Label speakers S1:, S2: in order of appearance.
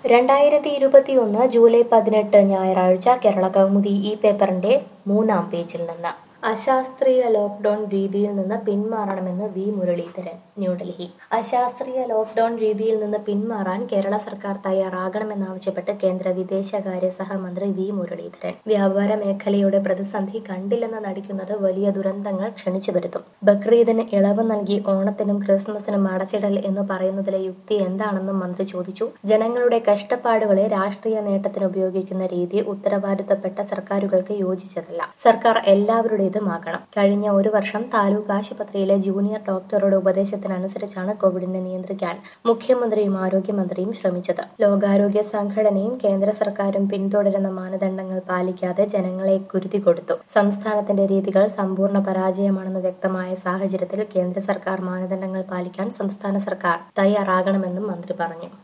S1: രണ്ടായിരത്തി ഇരുപത്തിയൊന്ന് ജൂലൈ പതിനെട്ട് ഞായറാഴ്ച കേരള കൗമുദി ഈ പേപ്പറിന്റെ മൂന്നാം പേജിൽ നിന്ന് അശാസ്ത്രീയ ലോക്ക്ഡൌൺ രീതിയിൽ നിന്ന് പിന്മാറണമെന്ന് വി മുരളീധരൻ ന്യൂഡൽഹി അശാസ്ത്രീയ ലോക്ക്ഡൌൺ രീതിയിൽ നിന്ന് പിന്മാറാൻ കേരള സർക്കാർ തയ്യാറാകണമെന്നാവശ്യപ്പെട്ട് കേന്ദ്ര വിദേശകാര്യ സഹമന്ത്രി വി മുരളീധരൻ വ്യാപാര മേഖലയുടെ പ്രതിസന്ധി കണ്ടില്ലെന്ന് നടിക്കുന്നത് വലിയ ദുരന്തങ്ങൾ ക്ഷണിച്ചു വരുത്തും ബക്രീദിന് ഇളവ് നൽകി ഓണത്തിനും ക്രിസ്മസിനും അടച്ചിടൽ എന്ന് പറയുന്നതിലെ യുക്തി എന്താണെന്നും മന്ത്രി ചോദിച്ചു ജനങ്ങളുടെ കഷ്ടപ്പാടുകളെ രാഷ്ട്രീയ നേട്ടത്തിന് ഉപയോഗിക്കുന്ന രീതി ഉത്തരവാദിത്തപ്പെട്ട സർക്കാരുകൾക്ക് യോജിച്ചതല്ല സർക്കാർ എല്ലാവരുടേതുമാകണം കഴിഞ്ഞ ഒരു വർഷം താലൂക്ക് ആശുപത്രിയിലെ ജൂനിയർ ഡോക്ടറുടെ ഉപദേശത്തിനനുസരിച്ചാണ് കോവിഡിനെ നിയന്ത്രിക്കാൻ മുഖ്യമന്ത്രിയും ആരോഗ്യമന്ത്രിയും ശ്രമിച്ചത് ലോകാരോഗ്യ സംഘടനയും കേന്ദ്ര സർക്കാരും പിന്തുടരുന്ന മാനദണ്ഡങ്ങൾ പാലിക്കാതെ ജനങ്ങളെ കുരുതി കൊടുത്തു സംസ്ഥാനത്തിന്റെ രീതികൾ സമ്പൂർണ്ണ പരാജയമാണെന്ന് വ്യക്തമായ സാഹചര്യത്തിൽ കേന്ദ്ര സർക്കാർ മാനദണ്ഡങ്ങൾ പാലിക്കാൻ സംസ്ഥാന സർക്കാർ തയ്യാറാകണമെന്നും മന്ത്രി പറഞ്ഞു